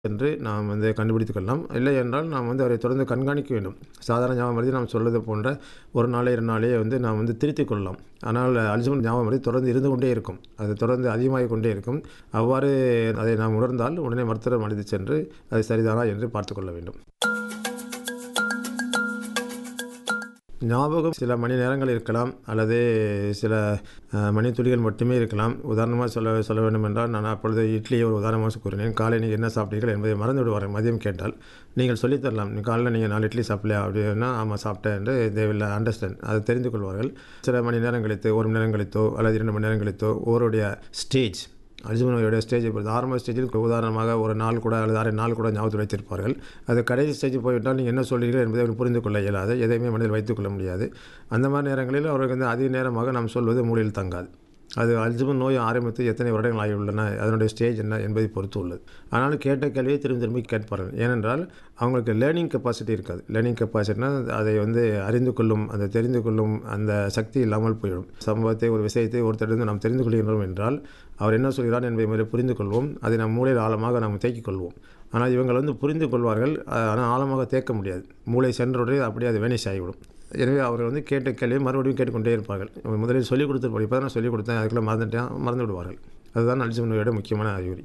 என்று நாம் வந்து கண்டுபிடித்துக் கொள்ளலாம் இல்லை என்றால் நாம் வந்து அவரை தொடர்ந்து கண்காணிக்க வேண்டும் சாதாரண ஞாபகம் மருதி நாம் சொல்வது போன்ற ஒரு நாளே இரு நாளே வந்து நாம் வந்து திருத்திக் கொள்ளலாம் ஆனால் அல்சைமர் ஞாபகம் மருதி தொடர்ந்து இருந்து கொண்டே இருக்கும் அது தொடர்ந்து அதிகமாகிக் கொண்டே இருக்கும் அவ்வாறு அதை நாம் உணர்ந்தால் உடனே மருத்துவர் அழைத்து சென்று அது சரிதானா என்று பார்த்து கொள்ள வேண்டும் ஞாபகம் சில மணி நேரங்கள் இருக்கலாம் அல்லது சில மணித்துளிகள் மட்டுமே இருக்கலாம் உதாரணமாக சொல்ல சொல்ல வேண்டும் என்றால் நான் அப்பொழுது இட்லியை ஒரு உதாரணமாக கூறினேன் காலை நீங்கள் என்ன சாப்பிட்டீர்கள் என்பதை மறந்து விடுவார்கள் மதியம் கேட்டால் நீங்கள் சொல்லித்தரலாம் நீ காலையில் நீங்கள் நாலு இட்லி சாப்பிடலையா அப்படின்னா ஆமாம் சாப்பிட்டேன் என்று தே வில் அண்டர்ஸ்டாண்ட் அதை தெரிந்து கொள்வார்கள் சில மணி நேரம் கழித்து ஒரு மணி நேரம் கழித்தோ அல்லது இரண்டு மணி நேரம் கழித்தோ ஒருவருடைய ஸ்டேஜ் அல்ஜிமர் நோயோடைய ஸ்டேஜ் இப்போ ஆரம்ப ஸ்டேஜில் உதாரணமாக ஒரு நாள் கூட அல்லது அரை நாள் கூட ஞாபகத்தில் வைத்திருப்பார்கள் அது கடைசி ஸ்டேஜ் போய்விட்டால் நீங்கள் என்ன சொல்கிறீர்கள் என்பதை அவர் புரிந்து கொள்ள இயலாது எதையுமே மனதில் வைத்துக்கொள்ள முடியாது அந்த மாதிரி நேரங்களில் அவருக்கு வந்து அதிக நேரமாக நாம் சொல்வது மூலையில் தங்காது அது அல்ஜிமர் நோய் ஆரம்பித்து எத்தனை வருடங்கள் ஆகியுள்ளன அதனுடைய ஸ்டேஜ் என்ன என்பதை பொறுத்து உள்ளது ஆனாலும் கேட்ட கேள்வியை திரும்பி திரும்பி கேட்பார்கள் ஏனென்றால் அவங்களுக்கு லேர்னிங் கெப்பாசிட்டி இருக்காது லேர்னிங் கெப்பாசிட்டினா அதை வந்து அறிந்து கொள்ளும் அந்த தெரிந்து கொள்ளும் அந்த சக்தி இல்லாமல் போயிடும் சம்பவத்தை ஒரு விஷயத்தை ஒருத்தரிடம் நாம் தெரிந்து கொள்கின்றோம் என்றால் அவர் என்ன சொல்கிறார் என்பதை மாதிரி புரிந்து கொள்வோம் அதை நம் மூளையில் ஆழமாக நாம் தேக்கிக் கொள்வோம் ஆனால் இவங்கள் வந்து புரிந்து கொள்வார்கள் ஆனால் ஆழமாக தேக்க முடியாது மூளை சென்றவுடனே அப்படியே அது வேனிஷ் ஆகிவிடும் எனவே அவர்கள் வந்து கேட்ட கேள்வி மறுபடியும் கேட்டுக்கொண்டே இருப்பார்கள் முதலில் சொல்லிக் கொடுத்து இப்போ தான் நான் சொல்லிக் கொடுத்தேன் அதுக்குள்ளே மறந்துட்டேன் மறந்து விடுவார்கள் அதுதான் அல்சைமர் நோயோட முக்கியமான அறிகுறி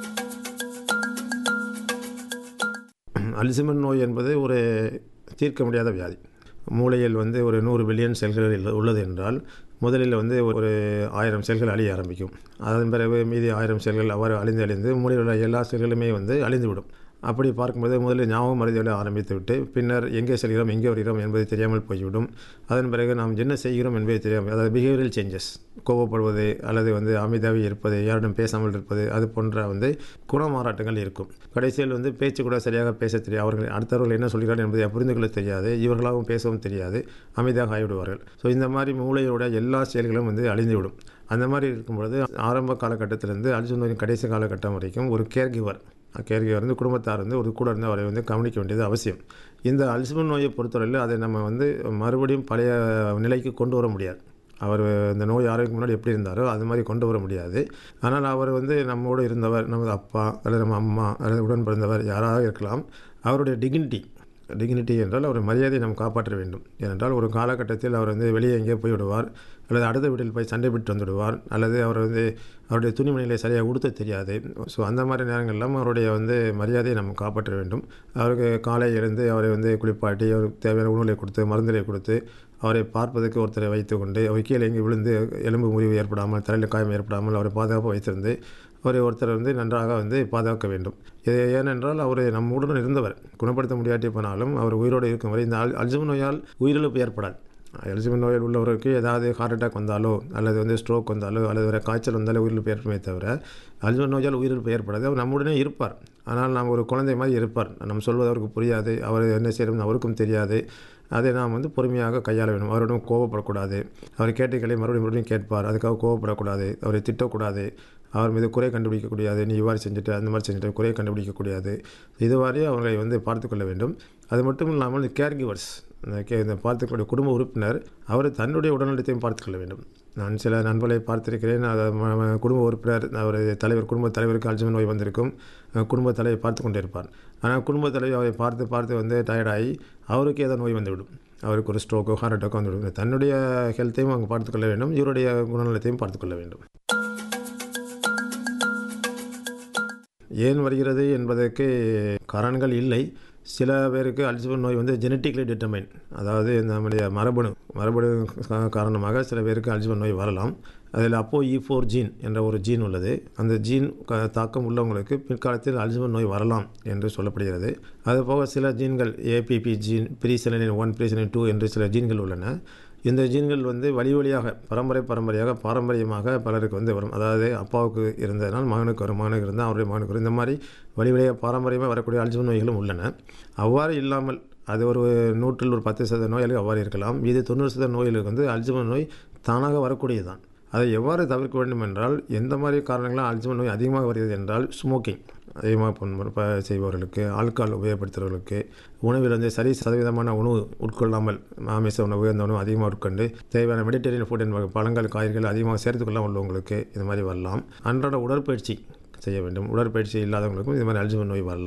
அல்சைமர் நோய் என்பது ஒரு தீர்க்க முடியாத வியாதி மூளையில் வந்து ஒரு நூறு பில்லியன் செல்கள் உள்ளது என்றால் முதலில் வந்து ஒரு ஆயிரம் செல்கள் அழிய ஆரம்பிக்கும் அதன் பிறகு மீதி ஆயிரம் செல்கள் அவ்வாறு அழிந்து அழிந்து மூளையில் உள்ள எல்லா செல்களுமே வந்து அழிந்துவிடும் அப்படி பார்க்கும்போது முதலில் ஞாபகம் மருதியோடு ஆரம்பித்து விட்டு பின்னர் எங்கே செல்கிறோம் எங்கே வருகிறோம் என்பது தெரியாமல் போய்விடும் அதன் பிறகு நாம் என்ன செய்கிறோம் என்பது தெரியாமல் அதாவது பிஹேவியரல் சேஞ்சஸ் கோபப்படுவது அல்லது வந்து அமைதியாகவே இருப்பது யாரிடம் பேசாமல் இருப்பது அது போன்ற வந்து குணமாறாட்டங்கள் இருக்கும் கடைசியில் வந்து பேச்சு கூட சரியாக பேச தெரியாது அவர்கள் அடுத்தவர்கள் என்ன சொல்கிறார்கள் என்பதை புரிந்து கொள்ள தெரியாது இவர்களாகவும் பேசவும் தெரியாது அமைதியாக ஆகிவிடுவார்கள் ஸோ இந்த மாதிரி மூளையோட எல்லா செயல்களும் வந்து அழிந்துவிடும் அந்த மாதிரி இருக்கும்பொழுது ஆரம்ப காலகட்டத்திலிருந்து அல்சைமரின் கடைசி காலகட்டம் வரைக்கும் ஒரு கேர் கிவர் கேர்கிவர் வந்து குடும்பத்தார் வந்து ஒரு கூட இருந்து அவரை வந்து கவனிக்க வேண்டியது அவசியம் இந்த அல்சைமர் நோயை பொறுத்தவரையில் அதை நம்ம வந்து மறுபடியும் பழைய நிலைக்கு கொண்டு வர முடியாது அவர் இந்த நோய் ஆரோக்கியம் முன்னாடி எப்படி இருந்தாரோ அது மாதிரி கொண்டு வர முடியாது ஆனால் அவர் வந்து நம்மோடு இருந்தவர் நமது அப்பா அல்லது நம்ம அம்மா அல்லது உடன் பிறந்தவர் யாராக இருக்கலாம் அவருடைய டிக்னிட்டி டிக்னிட்டி என்றால் அவர் மரியாதையை நாம் காப்பாற்ற வேண்டும் ஏனென்றால் ஒரு காலகட்டத்தில் அவர் வந்து வெளியே எங்கேயோ போய்விடுவார் அல்லது அடுத்த வீட்டில் போய் சண்டை விட்டு வந்துவிடுவார் அல்லது அவர் வந்து அவருடைய துணிமணிகளை சரியாக உடுத்த தெரியாது ஸோ அந்த மாதிரி நேரங்கள்லாம் அவருடைய வந்து மரியாதையை நம்ம காப்பாற்ற வேண்டும் அவருக்கு காலை எழுந்து அவரை வந்து குளிப்பாட்டி அவருக்கு தேவையான உணவுகளை கொடுத்து மருந்துகளை கொடுத்து அவரை பார்ப்பதற்கு ஒருத்தரை வைத்து கொண்டு அவர் கீழே எங்கே விழுந்து எலும்பு முறிவு ஏற்படாமல் தலையில் காயம் ஏற்படாமல் அவரை பாதுகாப்பாக வைத்திருந்து அவரை ஒருத்தர் வந்து நன்றாக வந்து பாதுகாக்க வேண்டும் இது ஏனென்றால் அவர் நம்முடன் இருந்தவர் குணப்படுத்த முடியாட்டி போனாலும் அவர் உயிரோடு இருக்கும் வரை இந்த அல் அல்சைமர் நோயால் உயிரிழப்பு ஏற்படாது அல்சைமர் நோயில் உள்ளவருக்கு ஏதாவது ஹார்ட் அட்டாக் வந்தாலோ அல்லது வந்து ஸ்ட்ரோக் வந்தாலோ அல்லது வேறு காய்ச்சல் வந்தாலோ உயிரிழப்பு ஏற்படுமே தவிர அல்சைமர் நோயால் உயிரிழப்பு ஏற்படாது அவர் நம்முடனே இருப்பார் ஆனால் நாம் ஒரு குழந்தை மாதிரி இருப்பார் நம்ம சொல்வது அவருக்கு புரியாது அவர் என்ன செய்யணும்னு அவருக்கும் தெரியாது அதை நாம் வந்து பொறுமையாக கையாள வேண்டும் அவரிடம் கோவப்படக்கூடாது அவர் கேட்டுக்களை மறுபடியும் மறுபடியும் கேட்பார் அதுக்காக கோவப்படக்கூடாது அவரை திட்டக்கூடாது அவர் மீது குறை கண்டுபிடிக்கக்கூடாது நீ இவ்வாறு செஞ்சுட்டு அந்த மாதிரி செஞ்சுட்டு குறையை கண்டுபிடிக்கக்கூடாது இதுவாறே அவர்களை வந்து பார்த்து கொள்ள வேண்டும் அது மட்டும் இல்லாமல் இந்த கேர் கிவர்ஸ் இந்த கே இந்த பார்த்துக்கூடிய குடும்ப உறுப்பினர் அவர் தன்னுடைய உடல்நலத்தையும் பார்த்து கொள்ள வேண்டும் நான் சில நண்பர்களை பார்த்திருக்கிறேன் குடும்ப உறுப்பினர் அவர் தலைவர் குடும்ப தலைவருக்கு அல்சைமர் நோய் வந்திருக்கும் குடும்ப தலைவை பார்த்து கொண்டே இருப்பார் ஆனால் குடும்ப தலைவி அவரை பார்த்து பார்த்து வந்து டயர்டாகி அவருக்கு ஏதோ நோய் வந்துவிடும் அவருக்கு ஒரு ஸ்ட்ரோக்கோ ஹார்ட் அட்டாக்கோ வந்துவிடும் தன்னுடைய ஹெல்த்தையும் அவங்க பார்த்துக்கொள்ள வேண்டும் இவருடைய குணநலத்தையும் பார்த்துக்கொள்ள வேண்டும் ஏன் வருகிறது என்பதற்கு காரணங்கள் இல்லை சில பேருக்கு அல்சைமர் நோய் வந்து ஜெனட்டிக்லி டிட்டர்மைன் அதாவது நம்முடைய மரபணு மரபணு காரணமாக சில பேருக்கு அல்சைமர் நோய் வரலாம் அதில் அப்போ இ ஃபோர் ஜீன் என்ற ஒரு ஜீன் உள்ளது அந்த ஜீன் தாக்கம் உள்ளவங்களுக்கு பிற்காலத்தில் அல்சைமர் நோய் வரலாம் என்று சொல்லப்படுகிறது அதுபோக சில ஜீன்கள் APP gene presenilin one presenilin two என்று சில ஜீன்கள் உள்ளன இந்த ஜீன்கள் வந்து வழி வழியாக பரம்பரை பரம்பரையாக பாரம்பரியமாக பலருக்கு வந்து வரும் அதாவது அப்பாவுக்கு இருந்ததுனால் மகனுக்கு வரும் மகனுக்கு இருந்தால் அவருடைய மகனுக்கு வரும் இந்த மாதிரி வழி வழியாக பாரம்பரியமாக வரக்கூடிய அல்சைமர் நோய்களும் உள்ளன அவ்வாறு இல்லாமல் அது ஒரு நூற்றில் ஒரு பத்து சதவீத நோயாளிகள் அவ்வாறு இருக்கலாம் இது தொண்ணூறு சதவீத நோய்களுக்கு வந்து அல்சைமர் நோய் தானாக வரக்கூடியதுதான் அதை எவ்வாறு தவிர்க்க வேண்டும் என்றால் எந்த மாதிரி காரணங்களால் அல்சைமர் நோய் அதிகமாக வருகிறது என்றால் ஸ்மோக்கிங் அதிகமாக பண்ப செய்பவர்களுக்கு ஆல்கால் உபயோகப்படுத்துகிறவர்களுக்கு உணவில் வந்து சரி சதவீதமான உணவு உட்கொள்ளாமல் மாமிச உணவு அந்த உணவு அதிகமாக உட்கொண்டு தேவையான மெடிட்டேரியன் ஃபுட் என்பது பழங்கள் காய்கறிகள் அதிகமாக சேர்த்துக்கொள்ளாமல் உள்ளவங்களுக்கு இது மாதிரி வரலாம் அன்றாட உடற்பயிற்சி செய்ய வேண்டும் உடற்பயிற்சி இல்லாதவங்களுக்கும் இது மாதிரி அல்ஜிமர் நோய் வரலாம்